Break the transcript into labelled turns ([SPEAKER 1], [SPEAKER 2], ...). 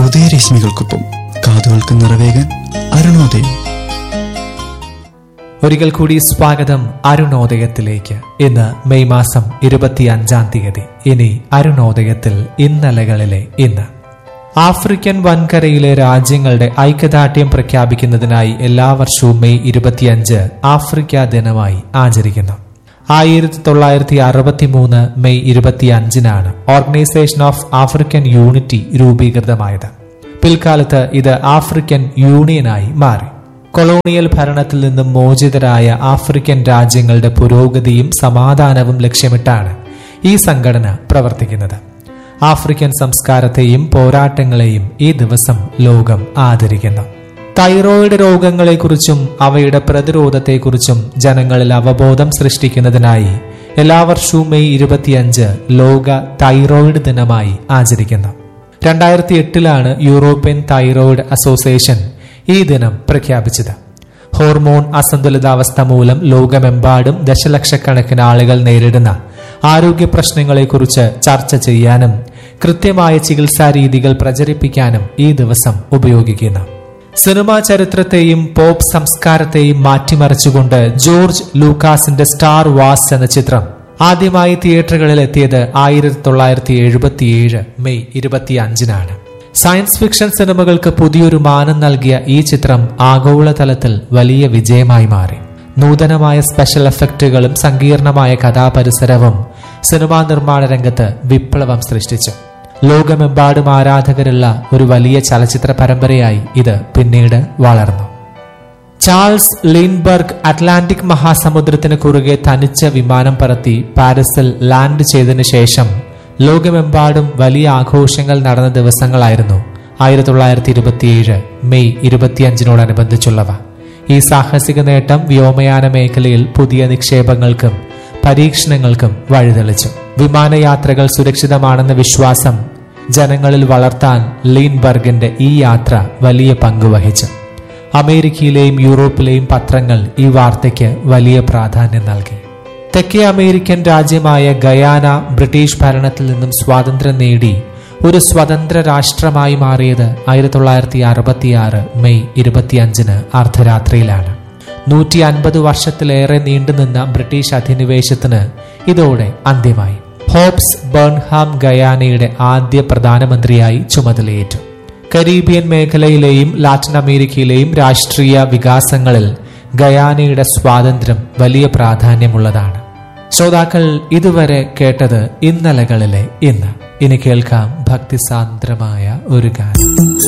[SPEAKER 1] ഉദയരശ്മികൾക്കൊപ്പം കാതുകൾക്ക് നിറവേകാൻ അരുണോദയം
[SPEAKER 2] ഒരിക്കൽ കൂടി സ്വാഗതം അരുണോദയത്തിലേക്ക് ഇന്ന് മെയ് മാസം ഇരുപത്തി അഞ്ചാം തീയതി ഇനി അരുണോദയത്തിൽ ഇന്നലകളിലെ ഇന്ന് ആഫ്രിക്കൻ വൻകരയിലെ രാജ്യങ്ങളുടെ ഐക്യദാർഢ്യം പ്രഖ്യാപിക്കുന്നതിനായി എല്ലാ വർഷവും മെയ് ഇരുപത്തിയഞ്ച് ആഫ്രിക്ക ദിനമായി ആചരിക്കുന്നു ആയിരത്തി തൊള്ളായിരത്തി അറുപത്തി മൂന്ന് മെയ് ഇരുപത്തി അഞ്ചിനാണ് ഓർഗനൈസേഷൻ ഓഫ് ആഫ്രിക്കൻ യൂണിറ്റി രൂപീകൃതമായത് പിൽക്കാലത്ത് ഇത് ആഫ്രിക്കൻ യൂണിയനായി മാറി കൊളോണിയൽ ഭരണത്തിൽ നിന്നും മോചിതരായ ആഫ്രിക്കൻ രാജ്യങ്ങളുടെ പുരോഗതിയും സമാധാനവും ലക്ഷ്യമിട്ടാണ് ഈ സംഘടന പ്രവർത്തിക്കുന്നത് ആഫ്രിക്കൻ സംസ്കാരത്തെയും പോരാട്ടങ്ങളെയും ഈ ദിവസം ലോകം ആദരിക്കുന്നു തൈറോയിഡ് രോഗങ്ങളെക്കുറിച്ചും അവയുടെ പ്രതിരോധത്തെക്കുറിച്ചും ജനങ്ങളിൽ അവബോധം സൃഷ്ടിക്കുന്നതിനായി എല്ലാ വർഷവും മെയ് ഇരുപത്തിയഞ്ച് ലോക തൈറോയിഡ് ദിനമായി ആചരിക്കുന്നു രണ്ടായിരത്തി എട്ടിലാണ് യൂറോപ്യൻ തൈറോയിഡ് അസോസിയേഷൻ ഈ ദിനം പ്രഖ്യാപിച്ചത് ഹോർമോൺ അസന്തുലിതാവസ്ഥ മൂലം ലോകമെമ്പാടും ദശലക്ഷക്കണക്കിന് ആളുകൾ നേരിടുന്ന ആരോഗ്യ പ്രശ്നങ്ങളെക്കുറിച്ച് ചർച്ച ചെയ്യാനും കൃത്യമായ ചികിത്സാ രീതികൾ പ്രചരിപ്പിക്കാനും ഈ ദിവസം ഉപയോഗിക്കുന്നു സിനിമാ ചരിത്രത്തെയും പോപ്പ് സംസ്കാരത്തെയും മാറ്റിമറിച്ചുകൊണ്ട് ജോർജ് ലൂക്കാസിന്റെ സ്റ്റാർ വാസ് എന്ന ചിത്രം ആദ്യമായി തിയേറ്ററുകളിൽ എത്തിയത് ആയിരത്തി തൊള്ളായിരത്തി എഴുപത്തിയേഴ് മെയ് ഇരുപത്തി അഞ്ചിനാണ് സയൻസ് ഫിക്ഷൻ സിനിമകൾക്ക് പുതിയൊരു മാനം നൽകിയ ഈ ചിത്രം ആഗോളതലത്തിൽ വലിയ വിജയമായി മാറി നൂതനമായ സ്പെഷ്യൽ എഫക്റ്റുകളും സങ്കീർണമായ കഥാപരിസരവും സിനിമാ നിർമ്മാണ രംഗത്ത് വിപ്ലവം സൃഷ്ടിച്ചു ലോകമെമ്പാടും ആരാധകരുള്ള ഒരു വലിയ ചലച്ചിത്ര പരമ്പരയായി ഇത് പിന്നീട് വളർന്നു ചാൾസ് ലീൻബർഗ് അറ്റ്ലാന്റിക് മഹാസമുദ്രത്തിന് കുറുകെ തനിച്ച വിമാനം പറത്തി പാരീസിൽ ലാൻഡ് ചെയ്തതിനു ശേഷം ലോകമെമ്പാടും വലിയ ആഘോഷങ്ങൾ നടന്ന ദിവസങ്ങളായിരുന്നു ആയിരത്തി തൊള്ളായിരത്തി ഇരുപത്തിയേഴ് മെയ് ഇരുപത്തിയഞ്ചിനോടനുബന്ധിച്ചുള്ളവ ഈ സാഹസിക നേട്ടം വ്യോമയാന മേഖലയിൽ പുതിയ നിക്ഷേപങ്ങൾക്കും പരീക്ഷണങ്ങൾക്കും വഴിതെളിച്ചു വിമാനയാത്രകൾ സുരക്ഷിതമാണെന്ന വിശ്വാസം ജനങ്ങളിൽ വളർത്താൻ ലീൻബർഗിന്റെ ഈ യാത്ര വലിയ പങ്ക് വഹിച്ചു അമേരിക്കയിലെയും യൂറോപ്പിലെയും പത്രങ്ങൾ ഈ വാർത്തയ്ക്ക് വലിയ പ്രാധാന്യം നൽകി തെക്കേ അമേരിക്കൻ രാജ്യമായ ഗയാന ബ്രിട്ടീഷ് ഭരണത്തിൽ നിന്നും സ്വാതന്ത്ര്യം നേടി ഒരു സ്വതന്ത്ര രാഷ്ട്രമായി മാറിയത് ആയിരത്തി തൊള്ളായിരത്തി അറുപത്തിയാറ് മെയ് ഇരുപത്തിയഞ്ചിന് അർദ്ധരാത്രിയിലാണ് നൂറ്റി അൻപത് വർഷത്തിലേറെ നീണ്ടുനിന്ന ബ്രിട്ടീഷ് അധിനിവേശത്തിന് ഇതോടെ അന്ത്യമായി ഹോപ്സ് ബേൺഹാം ഗയാനയുടെ ആദ്യ പ്രധാനമന്ത്രിയായി ചുമതലയേറ്റു കരീബിയൻ മേഖലയിലെയും ലാറ്റിൻ അമേരിക്കയിലെയും രാഷ്ട്രീയ വികാസങ്ങളിൽ ഗയാനയുടെ സ്വാതന്ത്ര്യം വലിയ പ്രാധാന്യമുള്ളതാണ് ശ്രോതാക്കൾ ഇതുവരെ കേട്ടത് ഇന്നലകളിലെ ഇന്ന് ഇനി കേൾക്കാം ഭക്തിസാന്ദ്രമായ ഒരു ഗാനം